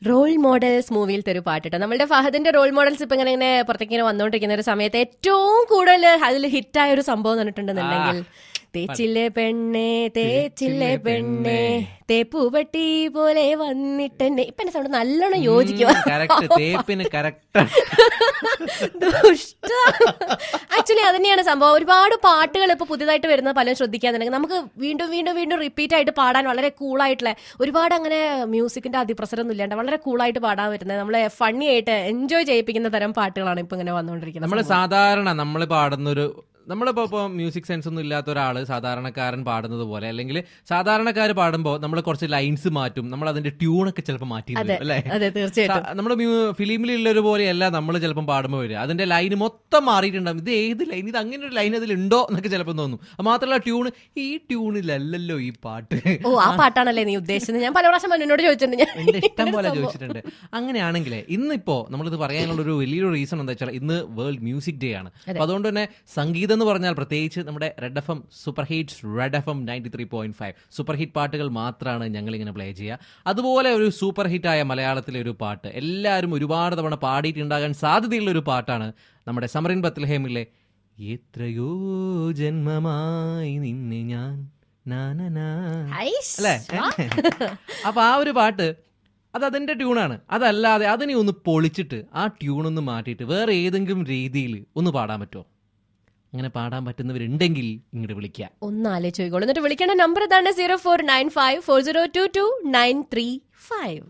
Role models മൂവിയിലത്തെ ഒരു പാട്ടിട്ടോ നമ്മളുടെ ഫഹദിന്റെ role models ഇപ്പൊ ഇങ്ങനെ ഇങ്ങനെ പുറത്തേക്ക് ഇങ്ങനെ വന്നുകൊണ്ടിരിക്കുന്ന ഒരു സമയത്ത് ഏറ്റവും കൂടുതൽ അതിൽ ഹിറ്റായ ഒരു സംഭവം പറഞ്ഞിട്ടുണ്ടെന്നുണ്ടെങ്കിൽ തേച്ചില്ലേ പെണ്ണേ തേച്ചില്ലേ പെണ്ണേ തേപ്പുപെട്ടി പോലെ വന്നിട്ടെന്നെ ഇപ്പൊ എന്റെ സൗണ്ട് നല്ലോണം യോജിക്കുക കറക്റ്റ് തേപ്പിന് കറക്റ്റ് ആക്ച്വലി അത് തന്നെയാണ് സംഭവം ഒരുപാട് പാട്ടുകൾ ഇപ്പൊ പുതിയതായിട്ട് വരുന്ന പലരും ശ്രദ്ധിക്കാന്നുണ്ടെങ്കിൽ നമുക്ക് വീണ്ടും വീണ്ടും വീണ്ടും റിപ്പീറ്റ് ആയിട്ട് പാടാൻ വളരെ കൂളായിട്ടുള്ള ഒരുപാട് അങ്ങനെ മ്യൂസിക്കിന്റെ അതിപ്രസരമൊന്നും ഇല്ലാണ്ട് വളരെ കൂളായിട്ട് പാടാൻ വരുന്നത് നമ്മളെ ഫണ്ണി ആയിട്ട് എൻജോയ് ചെയ്യിപ്പിക്കുന്ന തരം പാട്ടുകളാണ് ഇപ്പൊ ഇങ്ങനെ വന്നുകൊണ്ടിരിക്കുന്നത് നമ്മൾ സാധാരണ നമ്മൾ പാടുന്നൊരു നമ്മളിപ്പോ ഇപ്പൊ മ്യൂസിക് സെൻസ് ഒന്നും ഇല്ലാത്ത ഒരാള് സാധാരണക്കാരൻ പാടുന്നത് പോലെ അല്ലെങ്കിൽ സാധാരണക്കാർ പാടുമ്പോൾ നമ്മൾ കുറച്ച് ലൈൻസ് മാറ്റും നമ്മൾ അതിന്റെ ട്യൂണൊക്കെ ചിലപ്പോൾ മാറ്റി അതെ അല്ലേ അതെ തീർച്ചയായിട്ടും നമ്മുടെ ഫിലിമിലുള്ളൊരു പോലെയല്ല നമ്മൾ ചിലപ്പം പാടുമ്പോൾ വരിക അതിന്റെ ലൈൻ മൊത്തം മാറിയിട്ടുണ്ടാവും ഇത് ഏത് ലൈൻ ഇത് അങ്ങനെ ഒരു ലൈൻ അതിലുണ്ടോ എന്നൊക്കെ ചിലപ്പോൾ തോന്നും അത് മാത്രമല്ല ട്യൂൺ ഈ ട്യൂണിലല്ലല്ലോ ഈ പാട്ട് ഓ ആ പാട്ടാണല്ലേ നീ ഉദ്ദേശിച്ചത് ഞാൻ പല പ്രാവശ്യം മനുവിനോട് ചോദിച്ചിട്ടുണ്ട് ഞാൻ എന്റെ ഇഷ്ടം പോലെ ചോദിച്ചിട്ടുണ്ട് അങ്ങനെയാണെങ്കിലേ ഇന്നിപ്പോ നമ്മളിത് പറയാനുള്ള ഒരു വലിയൊരു റീസൺ എന്താ വെച്ചാൽ ഇന്ന് വേൾഡ് മ്യൂസിക് ഡേ ആണ് അപ്പൊ അതുകൊണ്ട് തന്നെ സംഗീതം എന്ന് പറഞ്ഞാൽ പ്രത്യേകിച്ച് നമ്മുടെ Red F M super hits Red F M ninety three point five super hit പാട്ടുകൾ മാത്രമാണ് ഞങ്ങൾ ഇങ്ങനെ പ്ലേ ചെയ്യുക അതുപോലെ ഒരു സൂപ്പർ ഹിറ്റായ മലയാളത്തിലെ ഒരു പാട്ട് എല്ലാവരും ഒരുപാട് തവണ പാടിയിട്ടുണ്ടാകാൻ സാധ്യതയുള്ള ഒരു പാട്ടാണ് നമ്മുടെ സമറിൻ ബത്ലഹേമിലെ എത്രയോ ജന്മമായി നിന്നെ ഞാൻ നാനനാ ഹൈസ്. അല്ലേ അപ്പൊ ആ ഒരു പാട്ട് അത് അതിന്റെ ട്യൂണാണ് അതല്ലാതെ അതിനെ ഒന്ന് പൊളിച്ചിട്ട് ആ ട്യൂൺ ഒന്ന് മാറ്റിയിട്ട് വേറെ ഏതെങ്കിലും രീതിയിൽ ഒന്ന് പാടാൻ പറ്റുമോ അങ്ങനെ പാടാൻ പറ്റുന്നവരുണ്ടെങ്കിൽ ഇങ്ങോട്ട് വിളിക്കുക ഒന്ന് ആലോചിച്ചോളൂ എന്നിട്ട് വിളിക്കേണ്ട നമ്പർ ഇതാണ് zero four nine five four zero two two nine three five